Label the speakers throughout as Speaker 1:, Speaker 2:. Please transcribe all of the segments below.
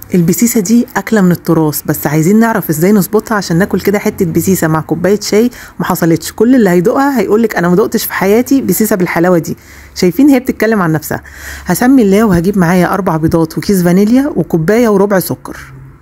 Speaker 1: البسيسه دي اكله من التراث بس عايزين نعرف ازاي نظبطها عشان ناكل كده حته بسيسه مع كوبايه شاي ما حصلتش كل اللي هيدوقها هيقولك انا ما دقتش في حياتي بسيسه بالحلاوه دي شايفين هي بتتكلم عن نفسها هسمي الله وهجيب معايا اربع بيضات وكيس فانيليا وكوبايه وربع سكر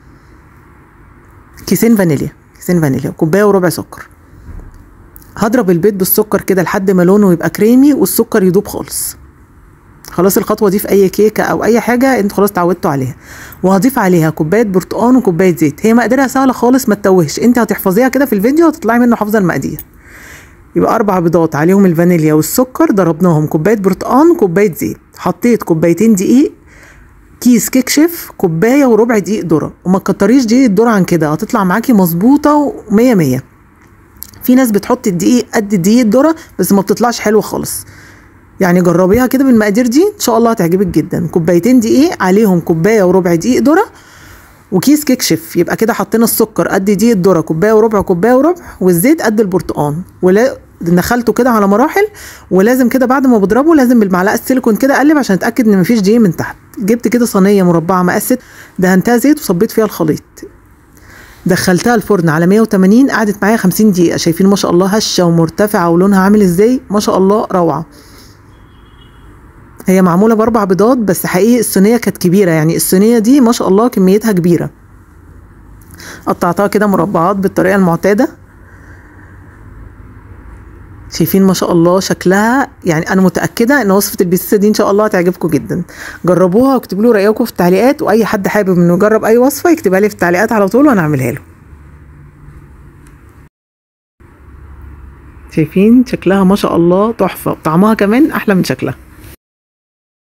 Speaker 1: كيسين فانيليا كيسين فانيليا وكوبايه وربع سكر هضرب البيض بالسكر كده لحد ما لونه يبقى كريمي والسكر يدوب خالص خلاص الخطوه دي في اي كيكه او اي حاجه انتوا خلاص اتعودتوا عليها وهضيف عليها كوبايه برتقان وكوبايه زيت هي مقاديرها سهله خالص ما تتوهش انت هتحفظيها كده في الفيديو وتطلعي منه حافظه المقادير يبقى اربع بيضات عليهم الفانيليا والسكر ضربناهم كوبايه برتقان وكوبايه زيت حطيت كوبايتين دقيق كيس كيك شيف كوبايه وربع دقيق ذره وما تكتريش دقيق الذره عن كده هتطلع معاكي مظبوطه ومية مية في ناس بتحط الدقيق قد دقيق الذره بس ما بتطلعش حلوه خالص يعني جربيها كده بالمقادير دي ان شاء الله هتعجبك جدا كوبايتين دقيق عليهم كوبايه وربع دقيق ذره وكيس كيك شيف يبقى كده حطينا السكر قد دقيق الذره كوبايه وربع كوبايه وربع والزيت قد البرتقان ولا دخلته كده على مراحل ولازم كده بعد ما بضربه لازم بالمعلقه السيليكون كده اقلب عشان اتاكد ان مفيش دقيق من تحت جبت كده صينيه مربعه مقست دهنتها زيت وصبيت فيها الخليط دخلتها الفرن على 180 قعدت معايا 50 دقيقه شايفين ما شاء الله هشه ومرتفعه ولونها عامل ازاي ما شاء الله روعه هي معموله باربع بيضات بس حقيقي الصينيه كانت كبيره يعني الصينيه دي ما شاء الله كميتها كبيره قطعتها كده مربعات بالطريقه المعتاده شايفين ما شاء الله شكلها يعني انا متاكده ان وصفه البيتزا دي ان شاء الله هتعجبكم جدا جربوها واكتبوا لي رايكم في التعليقات واي حد حابب انه يجرب اي وصفه يكتبها لي في التعليقات على طول وانا اعملها له شايفين شكلها ما شاء الله تحفه طعمها كمان احلى من شكلها